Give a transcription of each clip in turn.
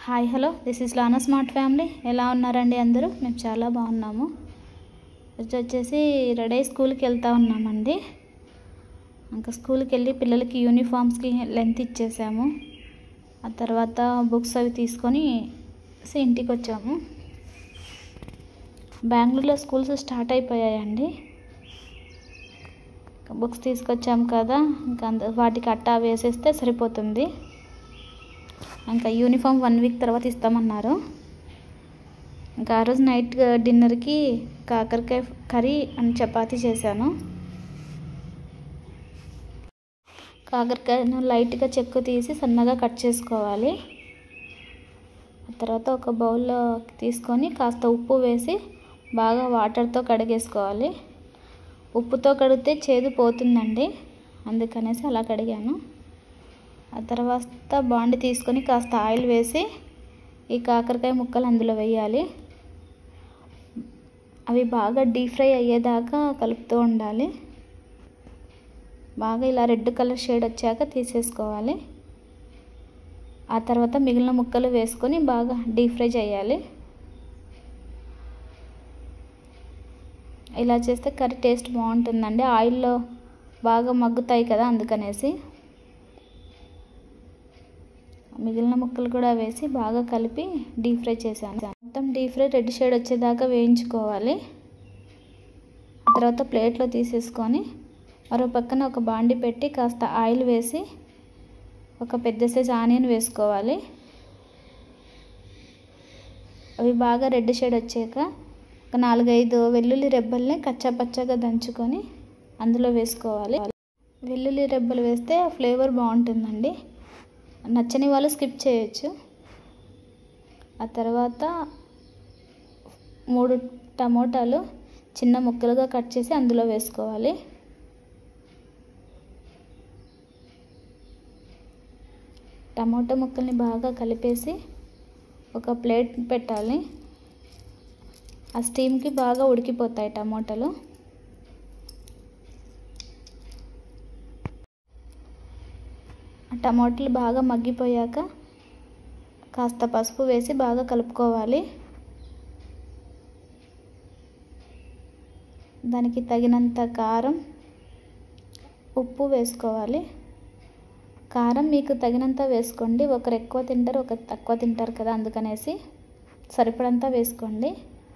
hi hello this is Lana smart family ఎలా ఉన్నారండి అందరూ మేము చాలా బాగున్నాము ఇది వచ్చేసి రెడీ అయ్యి స్కూల్కి వెళ్తా ఉన్నామండి ఇంకా స్కూల్కి వెళ్ళి పిల్లలకి యూనిఫామ్స్కి లెంత్ ఇచ్చేసాము ఆ తర్వాత బుక్స్ అవి తీసుకొని సో ఇంటికి వచ్చాము బెంగళూరులో స్కూల్స్ స్టార్ట్ అయిపోయాయండి బుక్స్ తీసుకొచ్చాము కదా ఇంకా అంద వాటికి అట్టా వేసేస్తే సరిపోతుంది ఇంకా యూనిఫామ్ వన్ వీక్ తర్వాత ఇస్తామన్నారు ఇంకా ఆ రోజు నైట్ డిన్నర్కి కాకరకాయ కర్రీ అండ్ చపాతీ చేశాను కాకరకాయను లైట్గా చెక్కు తీసి సన్నగా కట్ చేసుకోవాలి ఆ తర్వాత ఒక బౌల్లో తీసుకొని కాస్త ఉప్పు వేసి బాగా వాటర్తో కడిగేసుకోవాలి ఉప్పుతో కడిగితే చేదు పోతుందండి అందుకనేసి అలా కడిగాను ఆ తర్వాత బాండి తీసుకొని కాస్త ఆయిల్ వేసి ఈ కాకరకాయ ముక్కలు అందులో వేయాలి అవి బాగా డీప్ ఫ్రై అయ్యేదాకా కలుపుతూ ఉండాలి బాగా ఇలా రెడ్ కలర్ షేడ్ వచ్చాక తీసేసుకోవాలి ఆ తర్వాత మిగిలిన ముక్కలు వేసుకొని బాగా డీప్ ఫ్రై చేయాలి ఇలా చేస్తే కర్రీ టేస్ట్ బాగుంటుందండి ఆయిల్లో బాగా మగ్గుతాయి కదా అందుకనేసి మిగిలిన ముక్కలు కూడా వేసి బాగా కలిపి డీప్ ఫ్రై చేశాను మొత్తం డీప్ ఫ్రై రెడ్ షేడ్ వచ్చేదాకా వేయించుకోవాలి తర్వాత ప్లేట్లో తీసేసుకొని మరో పక్కన ఒక బాండి పెట్టి కాస్త ఆయిల్ వేసి ఒక పెద్ద సైజ్ ఆనియన్ వేసుకోవాలి అవి బాగా రెడ్ షేడ్ వచ్చాక ఒక నాలుగైదు వెల్లుల్లి రెబ్బల్ని కచ్చాపచ్చగా దంచుకొని అందులో వేసుకోవాలి వెల్లుల్లి రెబ్బలు వేస్తే ఫ్లేవర్ బాగుంటుందండి నచ్చని వాళ్ళు స్కిప్ చేయొచ్చు ఆ తర్వాత మూడు టమోటాలు చిన్న ముక్కలుగా కట్ చేసి అందులో వేసుకోవాలి టమాటో ముక్కల్ని బాగా కలిపేసి ఒక ప్లేట్ పెట్టాలి ఆ స్టీమ్కి బాగా ఉడికిపోతాయి టమాటాలు టమాటాలు బాగా మగ్గిపోయాక కాస్త పసుపు వేసి బాగా కలుపుకోవాలి దానికి తగినంత కారం ఉప్పు వేసుకోవాలి కారం మీకు తగినంత వేసుకోండి ఒకరు ఎక్కువ తింటారు ఒకరు తక్కువ తింటారు కదా అందుకనేసి సరిపడంతా వేసుకోండి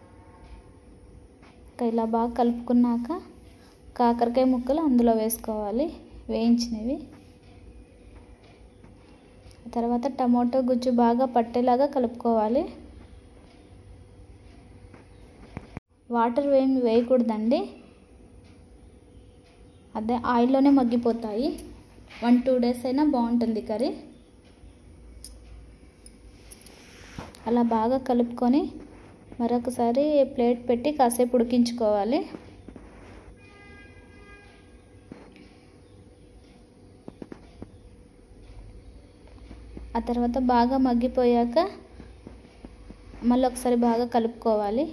ఇలా బాగా కలుపుకున్నాక కాకరకాయ ముక్కలు అందులో వేసుకోవాలి వేయించినవి తర్వాత టమాటో గుజ్జు బాగా పట్టేలాగా కలుపుకోవాలి వాటర్ ఏమి వేయకూడదండి అదే ఆయిల్లోనే మగ్గిపోతాయి వన్ టూ డేస్ అయినా బాగుంటుంది కర్రీ అలా బాగా కలుపుకొని మరొకసారి ప్లేట్ పెట్టి కాసేపు ఉడికించుకోవాలి ఆ తర్వాత బాగా మగ్గిపోయాక మళ్ళీ ఒకసారి బాగా కలుపుకోవాలి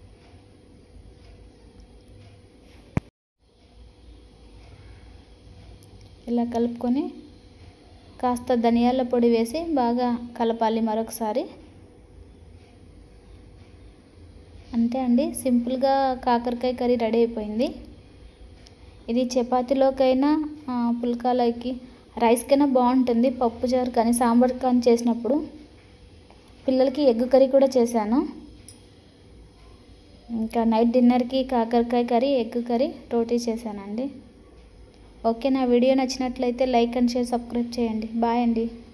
ఇలా కలుపుకొని కాస్త ధనియాల పొడి వేసి బాగా కలపాలి మరొకసారి అంతే అండి సింపుల్గా కాకరకాయ కర్రీ రెడీ అయిపోయింది ఇది చపాతీలోకైనా పుల్కాలోకి రైస్కైనా బాగుంటుంది పప్పు చారు కానీ సాంబార్ కానీ చేసినప్పుడు పిల్లలకి ఎగ్ కర్రీ కూడా చేశాను ఇంకా నైట్ డిన్నర్కి కాకరకాయ కర్రీ ఎగ్ కర్రీ రోటీ చేశానండి ఓకే నా వీడియో నచ్చినట్లయితే లైక్ అండ్ షేర్ సబ్స్క్రైబ్ చేయండి బాయ్ అండి